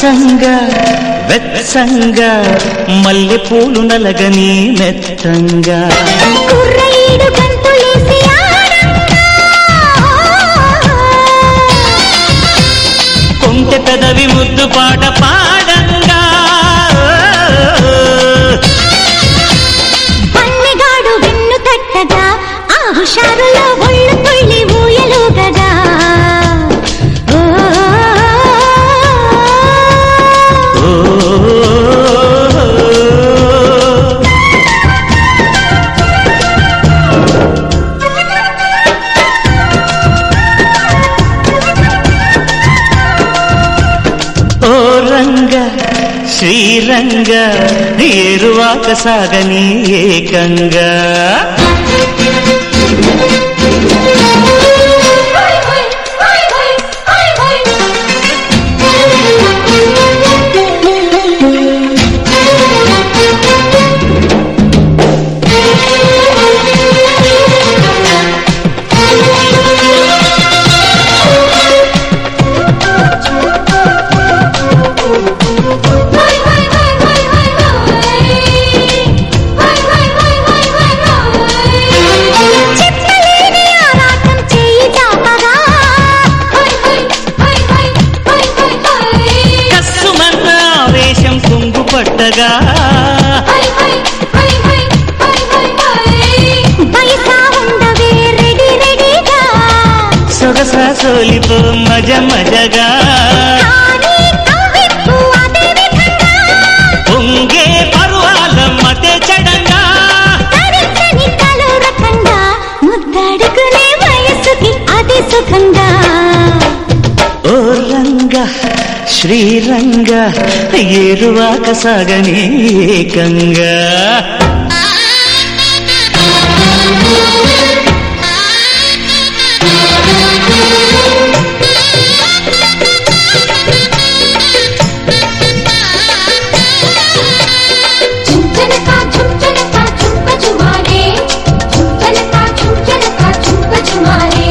అచ్చంగా వెచ్చంగా మల్లె పూలు నలగని మెత్తంగా కుర్రయీడు గంతులేసి ఆడంగా కొంటె పెదవి ముద్దు పాట పాడంగా పన్నెగాడు వెన్ను తట్టగా ఆ హుషారులో ఒళ్ళు తుళ్ళి ఊయలుగగా ఓ, ఓ ఓ రంగ శ్రీరంగ ఏరువాక సాగని ఏకంగా చెప్పలేని ఆరాటం చేయి చాపగా కస్సుమన్న ఆవేశం కుంగు పట్టగా బయసా ఉండవే రెడీ రెడీగా సొగస సోలిపో మజ మజగా కానీ కవ్వింపు అదే విధంగా పొంగే పర్వాల మతే చడంగా తరించని తలో రకంగా ముద్దాడుకునే వయసుకి అది సుఖంగా ఓ రంగ శ్రీరంగ ఏరువాక సాగని ఏకంగా చుంచనకా చుంచనకా చుంప చుమారే చుంచనకా చుంచనకా చుంప చుమారే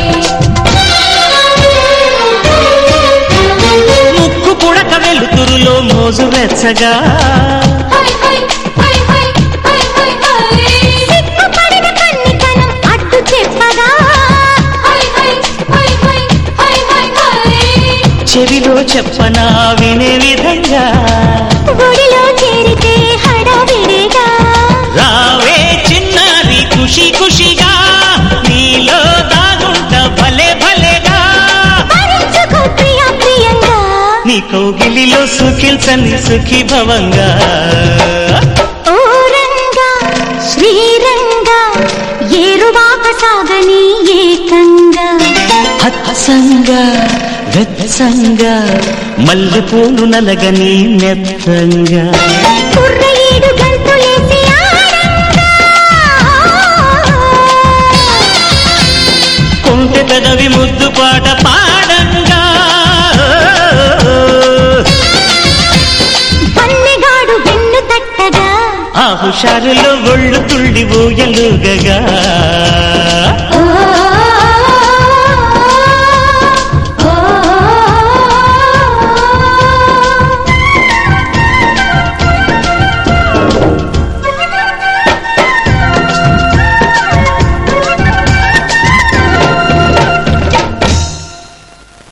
ముక్కు పుడక వెలుతురులో మోజు వెచ్చగా హై హై హై హై హై హై హై సిగ్గుపడిన కన్నితనం అడ్డు చెప్పగా హై హై హై హై హై హై హై చెవిలో చెప్పనా వినే విధంగా గుడిలో చేరితే హడావిడిగా రావే చిన్నారి ఖుషి ఖుషిగా నీలో దాగుంట భలే భలేగా భరించుకో ప్రియ ప్రియంగా నీ కౌగిలిలో సుఖిల్చని సుఖీ భవంగా ఓ రంగా శ్రీరంగా ఏరువాక సాగని ఏకంగా హత్సంగా వెత్సంగా మల్లె పూలు నలగని మెత్తంగా కుర్రయేడు గంతులేసి ఆడంగా కొంటె పెదవి ముద్దు పాట పాడంగా పన్నెగాడు వెన్ను తట్టగా ఆ హుషారులో ఒళ్ళు తుళ్ళి ఊయలుగగా